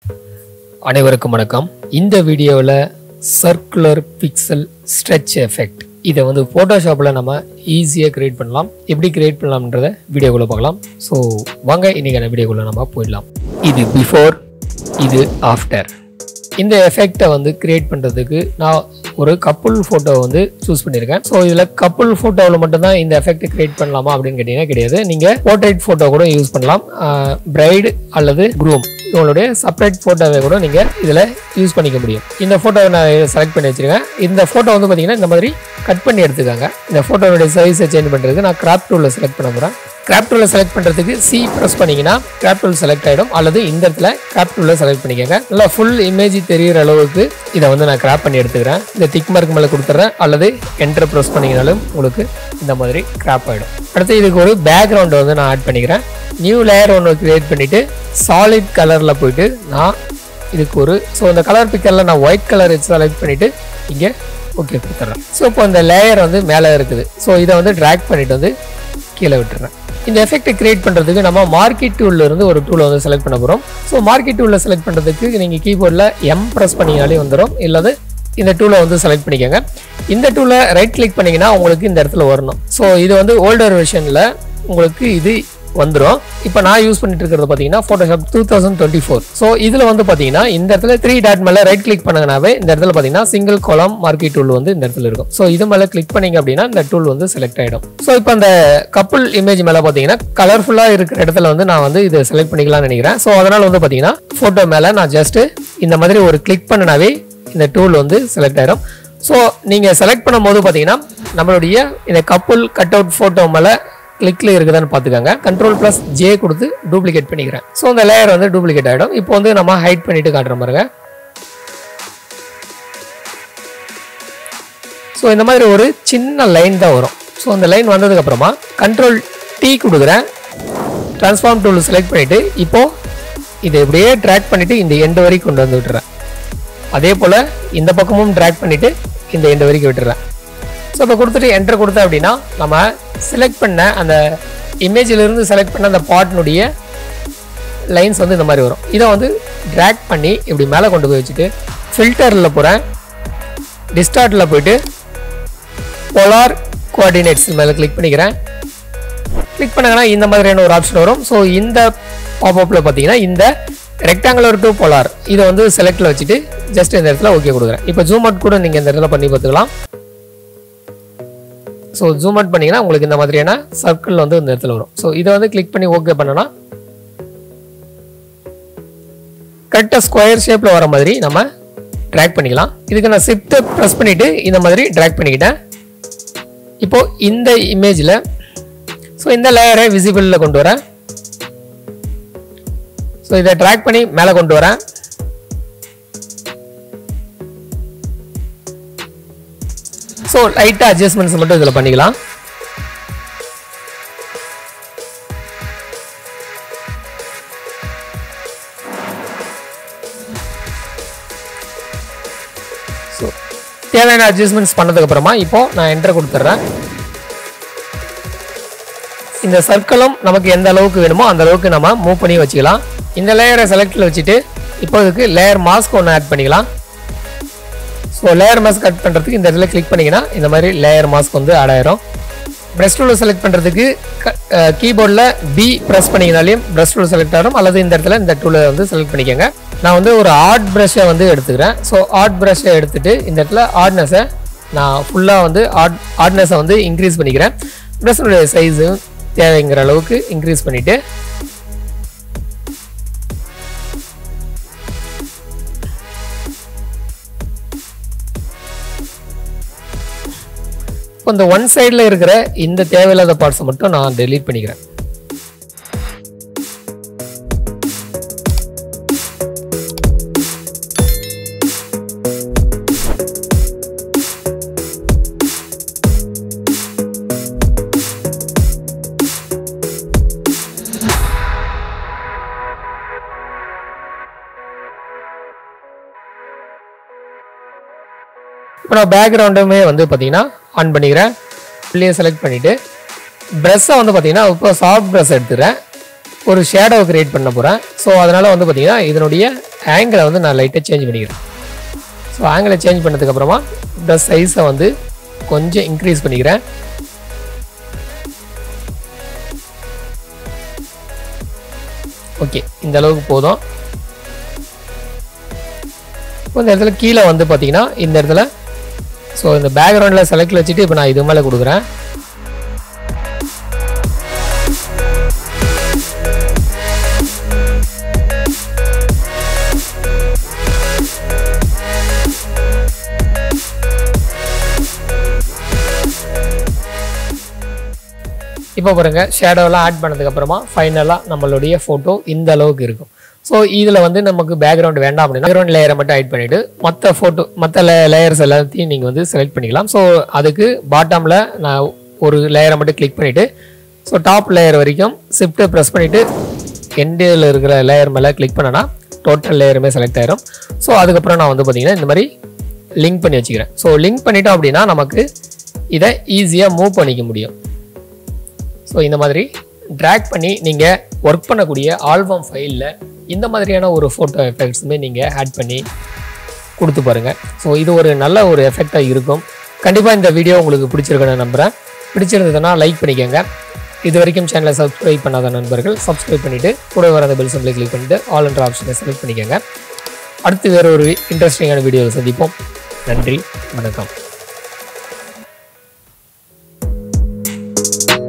அனைவருக்கும் வணக்கம் இந்த வீடியோவில் சர்க்குலர் பிக்சல் ஸ்ட்ரெச் எஃபெக்ட் இதை வந்து ஃபோட்டோஷாப்பில் நம்ம ஈஸியாக கிரியேட் பண்ணலாம் எப்படி கிரியேட் பண்ணலாம்ன்றத வீடியோக்குள்ளே பார்க்கலாம் ஸோ வாங்க இன்றைக்கான வீடியோக்குள்ளே நம்ம போயிடலாம் இது பிஃபோர் இது ஆஃப்டர் இந்த எஃபெக்டை வந்து கிரியேட் பண்ணுறதுக்கு நான் ஒரு கப்புள் ஃபோட்டோ வந்து சூஸ் பண்ணியிருக்கேன் ஸோ இதில் கப்புள் ஃபோட்டோவில் மட்டும்தான் இந்த எஃபெக்ட் கிரியேட் பண்ணலாமா அப்படின்னு கேட்டிங்கன்னா கிடையாது நீங்கள் போர்ட்ரேட் ஃபோட்டோ கூட யூஸ் பண்ணலாம் பிரைடு அல்லது க்ரூம் இவங்களுடைய செப்பரேட் ஃபோட்டோவை கூட நீங்கள் இதில் யூஸ் பண்ணிக்க முடியும் இந்த ஃபோட்டோவை நான் செலக்ட் பண்ணி வச்சிருக்கேன் இந்த ஃபோட்டோ வந்து பார்த்தீங்கன்னா இந்த மாதிரி கட் பண்ணி எடுத்துக்காங்க இந்த ஃபோட்டோனுடைய சைஸை சேஞ்ச் பண்ணுறதுக்கு நான் கிராப் டூலில் செலக்ட் பண்ண போகிறேன் கிராப் டூலில் செலக்ட் பண்ணுறதுக்கு சி ப்ரெஸ் பண்ணிங்கன்னா கிராப் டூல் செலக்ட் ஆகிடும் அல்லது இந்த இடத்துல கிராப் டூலில் செலக்ட் பண்ணிக்கோங்க நல்லா ஃபுல் இமேஜ் தெரிகிற அளவுக்கு இதை வந்து நான் கிராப் பண்ணி எடுத்துக்கிறேன் இந்த திக் மார்க் மேலே கொடுத்துட்றேன் அல்லது என்டர் ப்ரெஸ் பண்ணிங்கனாலும் உங்களுக்கு இந்த மாதிரி கிராப் ஆகிடும் அடுத்து இதுக்கு ஒரு பேக்ரவுண்டை வந்து நான் ஆட் பண்ணிக்கிறேன் நியூ லேயர் ஒன்று கிரியேட் பண்ணிவிட்டு சாலிட் கலரில் போயிட்டு நான் இதுக்கு ஒரு ஸோ இந்த கலர் பிக்கரில் நான் ஒயிட் கலர் செலக்ட் பண்ணிவிட்டு இங்கே ஓகே கொடுத்துட்றேன் ஸோ இப்போ இந்த லேயர் வந்து மேலே இருக்குது ஸோ இதை வந்து ட்ராக் பண்ணிட்டு வந்து கீழே விட்டுறேன் இந்த எஃபெக்ட்டை கிரியேட் பண்ணுறதுக்கு நம்ம மார்க்கெட் டூல்ல இருந்து ஒரு டூலை வந்து செலக்ட் பண்ண போகிறோம் ஸோ மார்க்கெட் டூலில் செலக்ட் பண்ணுறதுக்கு நீங்கள் கீபோர்டில் எம் ப்ரெஸ் பண்ணிங்கனாலே வந்துடும் இல்லாது இந்த டூலை வந்து செலக்ட் பண்ணிக்கோங்க இந்த டூலை ரைட் கிளிக் பண்ணிங்கன்னா உங்களுக்கு இந்த இடத்துல வரணும் ஸோ இது வந்து ஓல்டர் வெர்ஷனில் உங்களுக்கு இது வந்துடும் இப்போ நான் யூஸ் பண்ணிட்டு இருக்கிறது பார்த்தீங்கன்னா Photoshop two thousand twenty four so இதில் வந்து பார்த்தீங்கன்னா இந்த இடத்துல த்ரீ டாட் மேலே ரைட் கிளிக் பண்ணங்கனாவே இந்த இடத்துல பார்த்தீங்கன்னா சிங்கிள் கோலம் மார்க்கெட் டூல் வந்து இந்த இடத்துல இருக்கும் ஸோ இது மேலே கிளிக் பண்ணீங்க அப்படின்னா இந்த டூல் வந்து செலக்ட் ஆகிடும் ஸோ இப்போ அந்த கப்புள் இமேஜ் மேலே பார்த்தீங்கன்னா கலர்ஃபுல்லாக இருக்கிற இடத்துல வந்து நான் வந்து இதை செலக்ட் பண்ணிக்கலாம்னு நினைக்கிறேன் ஸோ அதனால் வந்து பார்த்தீங்கன்னா ஃபோட்டோ மேலே நான் ஜஸ்ட்டு இந்த மாதிரி ஒரு கிளிக் பண்ணினாவே இந்த டூல் வந்து செலக்ட் ஆகிடும் ஸோ நீங்கள் செலக்ட் பண்ணும்போது பார்த்தீங்கன்னா நம்மளுடைய இந்த கப்புள் கட் அவுட் ஃபோட்டோ மேலே கிளிக்ல இருக்குதான்னு பார்த்துக்கோங்க கண்ட்ரோல் ப்ளஸ் ஜே கொடுத்து டூப்ளிகேட் பண்ணிக்கிறேன் ஸோ அந்த லேயர் வந்து டூப்ளிகேட் ஆகிடும் இப்போ வந்து நம்ம ஹைட் பண்ணிட்டு காட்டுற பாருங்க ஸோ இந்த மாதிரி ஒரு சின்ன லைன் தான் வரும் ஸோ அந்த லைன் வந்ததுக்கு அப்புறமா கண்ட்ரோல் டி கொடுக்குறேன் ட்ரான்ஸ்ஃபார்ம் டூல் செலக்ட் பண்ணிட்டு இப்போ இதை இப்படியே ட்ராக் பண்ணிட்டு இந்த எண்டு வரைக்கும் கொண்டு வந்து விட்டுறேன் அதே போல் இந்த பக்கமும் ட்ராக் பண்ணிட்டு இந்த எண்டு வரைக்கும் விட்டுறேன் ஸோ இப்போ கொடுத்துட்டு என்டர் கொடுத்தேன் அப்படின்னா நம்ம செலக்ட் பண்ண அந்த இமேஜிலிருந்து செலக்ட் பண்ண அந்த பாட்டினுடைய லைன்ஸ் வந்து இந்த மாதிரி வரும் இதை வந்து ட்ராக் பண்ணி இப்படி மேலே கொண்டு போய் வச்சுட்டு ஃபில்டரில் போகிறேன் டிஸ்டார்ட்டில் போயிட்டு போலார் கோஆர்டினேட்ஸ் மேலே கிளிக் பண்ணிக்கிறேன் கிளிக் பண்ணாங்கன்னா இந்த மாதிரியான ஒரு ஆப்ஷன் வரும் ஸோ இந்த பாப்அப்பில் பார்த்தீங்கன்னா இந்த ரெக்டாங்குலர் டு போலார் இதை வந்து செலக்டில் வச்சுட்டு ஜஸ்ட் இந்த இடத்துல ஓகே கொடுக்குறேன் இப்போ ஜூம் அவுட் கூட நீங்கள் இந்த இடத்துல பண்ணி பார்த்துக்கலாம் ஸோ ஜூம் அவுட் பண்ணிங்கன்னா உங்களுக்கு இந்த மாதிரியான சர்க்கிள் வந்து இந்த இடத்துல வரும் ஸோ இதை வந்து கிளிக் பண்ணி ஓகே பண்ணனா கரெக்டாக ஸ்கொயர் ஷேப்பில் வர மாதிரி நம்ம ட்ராக் பண்ணிக்கலாம் இதுக்கு நான் ஷிஃப்ட்டை ப்ரெஸ் பண்ணிவிட்டு இந்த மாதிரி ட்ராக் பண்ணிக்கிட்டேன் இப்போ இந்த இமேஜில் ஸோ இந்த லேயரை விசிபிளில் கொண்டு வரேன் ஸோ இதை ட்ராக் பண்ணி மேலே கொண்டு வரேன் ஸோ லைட்டாக அட்ஜஸ்ட்மெண்ட்ஸ் மட்டும் இதில் பண்ணிக்கலாம் ஸோ தேவையான அட்ஜஸ்ட்மெண்ட்ஸ் பண்ணதுக்கப்புறமா இப்போ நான் என்டர் கொடுத்துட்றேன் இந்த சர்க்கிளும் நமக்கு எந்த அளவுக்கு வேணுமோ அந்த அளவுக்கு நம்ம மூவ் பண்ணி வச்சுக்கலாம் இந்த லேயரை செலக்டில் வச்சுட்டு இப்போ இதுக்கு லேயர் மாஸ்க் ஒன்று ஆட் பண்ணிக்கலாம் ஸோ லேயர் மாஸ்க் கட் பண்ணுறதுக்கு இந்த இடத்துல கிளிக் பண்ணிங்கன்னா இந்த மாதிரி லேயர் மாஸ்க் வந்து ஆட் ஆயிரும் ப்ரெஷ் டூல் செலக்ட் பண்ணுறதுக்கு கீபோர்டில் பி ப்ரெஸ் பண்ணிங்கனாலையும் ப்ரெஷ் டூல் செலக்ட் ஆகும் அல்லது இந்த இடத்துல இந்த டூலை வந்து செலக்ட் பண்ணிக்கோங்க நான் வந்து ஒரு ஆர்ட் ப்ரஷ்ஷை வந்து எடுத்துக்கிறேன் ஸோ ஆர்ட் ப்ரஷ்ஷை எடுத்துகிட்டு இந்த இடத்துல ஆர்ட்னஸை நான் ஃபுல்லாக வந்து ஆர்ட் ஆர்ட்னஸை வந்து இன்க்ரீஸ் பண்ணிக்கிறேன் ப்ரெஷ்ஷுடைய சைஸு தேவைங்கிற அளவுக்கு இன்க்ரீஸ் பண்ணிவிட்டு இப்போ இந்த ஒன் சைடில் இருக்கிற இந்த தேவையில்லாத பார்ட்ஸை மட்டும் நான் டெலீட் பண்ணிக்கிறேன் இப்போ நான் பேக்ரவுண்டுமே வந்து பார்த்தீங்கன்னா ஆன் பண்ணிக்கிறேன் உள்ளே செலக்ட் பண்ணிவிட்டு ப்ரெஷ்ஷை வந்து பார்த்தீங்கன்னா இப்போ சாஃப்ட் ப்ரெஷ் எடுத்துக்கிறேன் ஒரு ஷேடோ கிரியேட் பண்ண போகிறேன் ஸோ அதனால் வந்து பார்த்தீங்கன்னா இதனுடைய ஆங்கிளை வந்து நான் லைட்டாக சேஞ்ச் பண்ணிக்கிறேன் ஸோ ஆங்கிளை சேஞ்ச் பண்ணதுக்கப்புறமா இந்த சைஸை வந்து கொஞ்சம் இன்க்ரீஸ் பண்ணிக்கிறேன் ஓகே இந்த அளவுக்கு போதும் இப்போ இந்த இடத்துல கீழே வந்து பார்த்தீங்கன்னா இந்த இடத்துல ஸோ இந்த பேக்ரவுண்டில் செலக்ட் வச்சுட்டு இப்போ நான் இது மேலே கொடுக்குறேன் இப்போ பாருங்க ஷேடோலாம் ஆட் பண்ணதுக்கப்புறமா ஃபைனலாக நம்மளுடைய ஃபோட்டோ இந்த அளவுக்கு இருக்கும் ஸோ இதில் வந்து நமக்கு பேக்ரவுண்ட் வேண்டாம் அப்படின்னா பேக்ரவுண்ட் லேயரை மட்டும் ஆட் பண்ணிவிட்டு மற்ற ஃபோட்டோ மற்ற லே லேயர்ஸ் எல்லாத்தையும் நீங்கள் வந்து செலக்ட் பண்ணிக்கலாம் ஸோ அதுக்கு பாட்டமில் நான் ஒரு லேயரை மட்டும் கிளிக் பண்ணிவிட்டு ஸோ டாப் லேயர் வரைக்கும் ஷிஃப்ட்டை ப்ரெஸ் பண்ணிவிட்டு எண்டில் இருக்கிற லேயர் மேலே கிளிக் பண்ணனா டோட்டல் லேயருமே செலக்ட் ஆயிரும் ஸோ அதுக்கப்புறம் நான் வந்து பார்த்தீங்கன்னா இந்த மாதிரி லிங்க் பண்ணி வச்சுக்கிறேன் ஸோ லிங்க் பண்ணிட்டோம் அப்படின்னா நமக்கு இதை ஈஸியாக மூவ் பண்ணிக்க முடியும் ஸோ இந்த மாதிரி ட்ராக் பண்ணி நீங்கள் ஒர்க் பண்ணக்கூடிய ஆல்பம் ஃபைலில் இந்த மாதிரியான ஒரு ஃபோட்டோ எஃபெக்ட்ஸுமே நீங்கள் ஆட் பண்ணி கொடுத்து பாருங்கள் ஸோ இது ஒரு நல்ல ஒரு எஃபெக்டாக இருக்கும் கண்டிப்பாக இந்த வீடியோ உங்களுக்கு பிடிச்சிருக்குன்னு நம்புகிறேன் பிடிச்சிருந்ததுன்னா லைக் பண்ணிக்கோங்க இது வரைக்கும் சேனலை சப்ஸ்கிரைப் பண்ணாத நண்பர்கள் சப்ஸ்கிரைப் பண்ணிவிட்டு கூட வர அந்த பெல் சிம்பிளை கிளிக் பண்ணிவிட்டு ஆல் என்ற ஆப்ஷனை செலக்ட் பண்ணிக்கோங்க அடுத்து வேறு ஒரு இன்ட்ரெஸ்டிங்கான வீடியோவில் சந்திப்போம் நன்றி வணக்கம்